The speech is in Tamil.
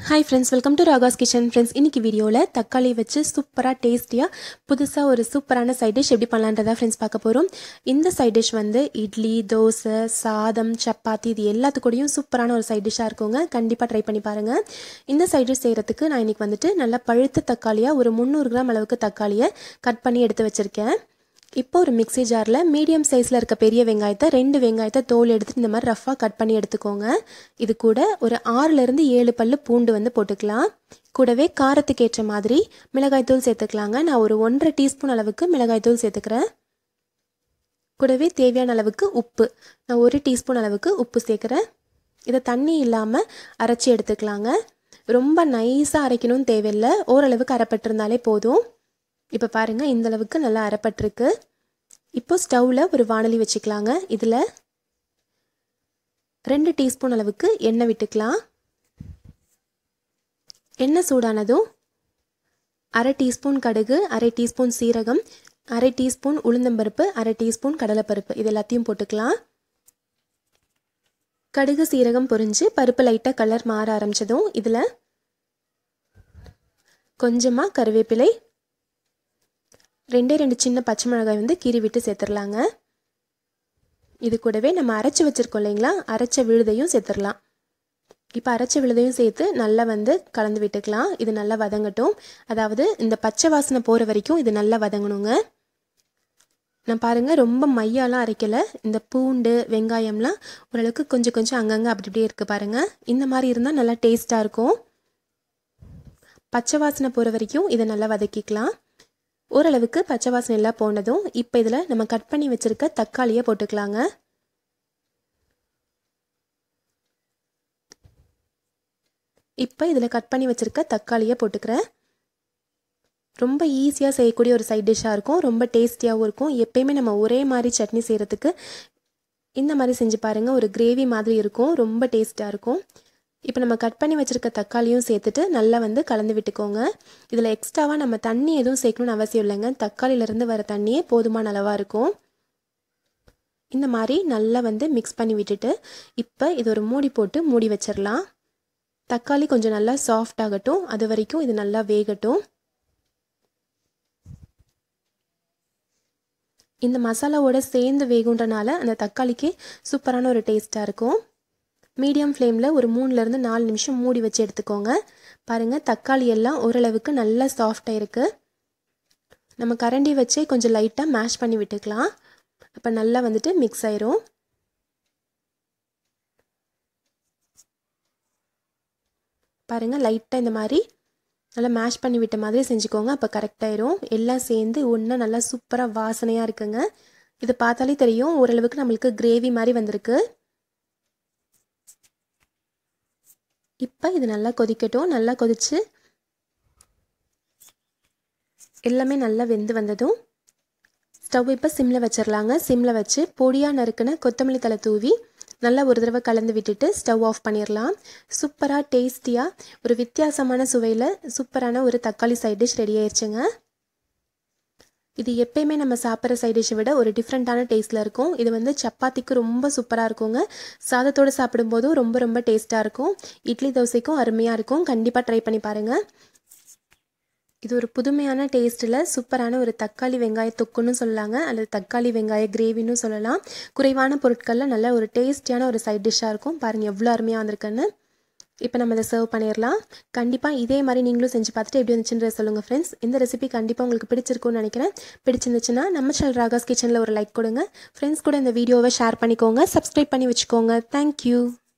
hi friends welcome to Raga's kitchen friends இன்னைக்கு வீடியோவில் தக்காளி வச்சு சூப்பராக டேஸ்டியாக புதுசாக ஒரு சூப்பரான சைட் டிஷ் எப்படி பண்ணலான்றதா ஃப்ரெண்ட்ஸ் பார்க்க போகிறோம் இந்த சைட் டிஷ் வந்து இட்லி தோசை சாதம் சப்பாத்தி இது எல்லாத்துக்கூடயும் சூப்பரான ஒரு சைட் டிஷ்ஷாக இருக்குங்க கண்டிப்பாக ட்ரை பண்ணி பாருங்கள் இந்த சைட் டிஷ் செய்கிறதுக்கு நான் இன்றைக்கி வந்துட்டு நல்லா பழுத்த தக்காளியாக ஒரு முந்நூறு கிராம் அளவுக்கு தக்காளியை கட் பண்ணி எடுத்து வச்சுருக்கேன் இப்போ ஒரு மிக்ஸி ஜாரில் மீடியம் சைஸில் இருக்க பெரிய வெங்காயத்தை ரெண்டு வெங்காயத்தை தோல் எடுத்துட்டு இந்த மாதிரி ரஃபாக கட் பண்ணி எடுத்துக்கோங்க இது கூட ஒரு ஆறுலேருந்து ஏழு பல்லு பூண்டு வந்து போட்டுக்கலாம் கூடவே காரத்துக்கு ஏற்ற மாதிரி மிளகாய்த்தூள் சேர்த்துக்கலாங்க நான் ஒரு ஒன்றரை டீஸ்பூன் அளவுக்கு மிளகாய்த்தூள் சேர்த்துக்கிறேன் கூடவே தேவையான அளவுக்கு உப்பு நான் ஒரு டீஸ்பூன் அளவுக்கு உப்பு சேர்க்குறேன் இதை தண்ணி இல்லாமல் அரைச்சி எடுத்துக்கலாங்க ரொம்ப நைஸாக அரைக்கணும்னு தேவையில்லை ஓரளவுக்கு அரைப்பட்டிருந்தாலே போதும் இப்போ பாருங்கள் இந்த அளவுக்கு நல்லா அரைப்பட்டிருக்கு இப்போ ஸ்டவ்வில் ஒரு வானலி வச்சுக்கலாங்க இதில் ரெண்டு டீஸ்பூன் அளவுக்கு எண்ணெய் விட்டுக்கலாம் எண்ணெய் சூடானதும் அரை டீஸ்பூன் கடுகு அரை டீஸ்பூன் சீரகம் அரை டீஸ்பூன் உளுந்தம்பருப்பு அரை டீஸ்பூன் கடலைப்பருப்பு இது எல்லாத்தையும் போட்டுக்கலாம் கடுகு சீரகம் பொரிஞ்சு பருப்பு லைட்டாக கலர் மாற ஆரம்பித்ததும் இதில் கொஞ்சமாக கருவேப்பிலை ரெண்டே ரெண்டு சின்ன பச்சை மிளகாய் வந்து கீறி விட்டு சேர்த்துடலாங்க இது கூடவே நம்ம அரைச்சி வச்சுருக்கோம் இல்லைங்களா அரைச்ச விழுதையும் சேர்த்துடலாம் இப்போ அரைச்ச விழுதையும் சேர்த்து நல்லா வந்து கலந்து விட்டுக்கலாம் இது நல்லா வதங்கட்டும் அதாவது இந்த பச்சை வாசனை போகிற வரைக்கும் இது நல்லா வதங்கணுங்க நான் பாருங்கள் ரொம்ப மையாலாம் அரைக்கலை இந்த பூண்டு வெங்காயம்லாம் ஓரளவுக்கு கொஞ்சம் கொஞ்சம் அங்கங்கே அப்படி இப்படியே இருக்குது பாருங்கள் இந்த மாதிரி இருந்தால் நல்லா டேஸ்ட்டாக இருக்கும் பச்சை வாசனை போகிற வரைக்கும் இதை நல்லா வதக்கிக்கலாம் ஓரளவுக்கு பச்சை வாசனை எல்லாம் போனதும் இப்போ இதில் நம்ம கட் பண்ணி வச்சுருக்க தக்காளியை போட்டுக்கலாங்க இப்போ இதில் கட் பண்ணி வச்சுருக்க தக்காளியை போட்டுக்கிறேன் ரொம்ப ஈஸியாக செய்யக்கூடிய ஒரு சைட் டிஷ்ஷாக இருக்கும் ரொம்ப டேஸ்டியாகவும் இருக்கும் எப்பயுமே நம்ம ஒரே மாதிரி சட்னி செய்கிறதுக்கு இந்த மாதிரி செஞ்சு பாருங்கள் ஒரு கிரேவி மாதிரி இருக்கும் ரொம்ப டேஸ்ட்டாக இருக்கும் இப்போ நம்ம கட் பண்ணி வச்சுருக்க தக்காளியும் சேர்த்துட்டு நல்லா வந்து கலந்து விட்டுக்கோங்க இதில் எக்ஸ்ட்ராவாக நம்ம தண்ணி எதுவும் சேர்க்கணும்னு அவசியம் இல்லைங்க தக்காளியிலேருந்து வர தண்ணியே போதுமான அளவாக இருக்கும் இந்த மாதிரி நல்லா வந்து மிக்ஸ் பண்ணி விட்டுட்டு இப்போ இது ஒரு மூடி போட்டு மூடி வச்சிடலாம் தக்காளி கொஞ்சம் நல்லா சாஃப்ட் ஆகட்டும் அது வரைக்கும் இது நல்லா வேகட்டும் இந்த மசாலாவோட சேர்ந்து வேகுன்றனால அந்த தக்காளிக்கு சூப்பரான ஒரு டேஸ்ட்டாக இருக்கும் மீடியம் ஃப்ளேமில் ஒரு மூணுலேருந்து நாலு நிமிஷம் மூடி வச்சு எடுத்துக்கோங்க பாருங்கள் தக்காளி எல்லாம் ஓரளவுக்கு நல்லா சாஃப்டாக இருக்குது நம்ம கரண்டி வச்சே கொஞ்சம் லைட்டாக மேஷ் பண்ணி விட்டுக்கலாம் அப்போ நல்லா வந்துட்டு மிக்ஸ் ஆயிரும் பாருங்கள் லைட்டாக இந்த மாதிரி நல்லா மேஷ் பண்ணி விட்ட மாதிரி செஞ்சுக்கோங்க அப்போ கரெக்டாயிரும் எல்லாம் சேர்ந்து ஒன்றா நல்லா சூப்பராக வாசனையாக இருக்குங்க இது பார்த்தாலே தெரியும் ஓரளவுக்கு நம்மளுக்கு கிரேவி மாதிரி வந்திருக்கு இப்போ இது நல்லா கொதிக்கட்டும் நல்லா கொதித்து எல்லாமே நல்லா வெந்து வந்ததும் ஸ்டவ் இப்போ சிம்மில் வச்சிடலாங்க சிம்மில் வச்சு பொடியாக நறுக்குன கொத்தமல்லி தலை தூவி நல்லா ஒரு தடவை கலந்து விட்டுட்டு ஸ்டவ் ஆஃப் பண்ணிடலாம் சூப்பராக டேஸ்டியாக ஒரு வித்தியாசமான சுவையில் சூப்பரான ஒரு தக்காளி சைட் டிஷ் ரெடி ஆயிடுச்சுங்க இது எப்பயுமே நம்ம சாப்பிட்ற சைட் டிஷ்ஷை விட ஒரு டிஃப்ரெண்ட்டான டேஸ்ட்டில் இருக்கும் இது வந்து சப்பாத்திக்கு ரொம்ப சூப்பராக இருக்குங்க சாதத்தோடு சாப்பிடும்போதும் ரொம்ப ரொம்ப டேஸ்ட்டாக இருக்கும் இட்லி தோசைக்கும் அருமையாக இருக்கும் கண்டிப்பாக ட்ரை பண்ணி பாருங்கள் இது ஒரு புதுமையான டேஸ்ட்டில் சூப்பரான ஒரு தக்காளி வெங்காய தொக்குன்னு சொல்லலாங்க அல்லது தக்காளி வெங்காய கிரேவின்னு சொல்லலாம் குறைவான பொருட்களில் நல்ல ஒரு டேஸ்டியான ஒரு சைட் டிஷ்ஷாக இருக்கும் பாருங்கள் எவ்வளோ அருமையாக வந்திருக்குன்னு இப்போ நம்ம இதை சர்வ் பண்ணிடலாம் கண்டிப்பாக இதே மாதிரி நீங்களும் செஞ்சு பார்த்துட்டு எப்படி வந்துச்சுன்ற சொல்லுங்கள் ஃப்ரெண்ட்ஸ் இந்த ரெசிபி கண்டிப்பாக உங்களுக்கு பிடிச்சிருக்கும்னு நினைக்கிறேன் பிடிச்சிருந்துச்சுன்னா நம்ம சேனல் ராகாஸ் கிச்சனில் ஒரு லைக் கொடுங்க ஃப்ரெண்ட்ஸ் கூட இந்த வீடியோவை ஷேர் பண்ணிக்கோங்க சப்ஸ்கிரைப் பண்ணி வச்சுக்கோங்க தேங்க்யூ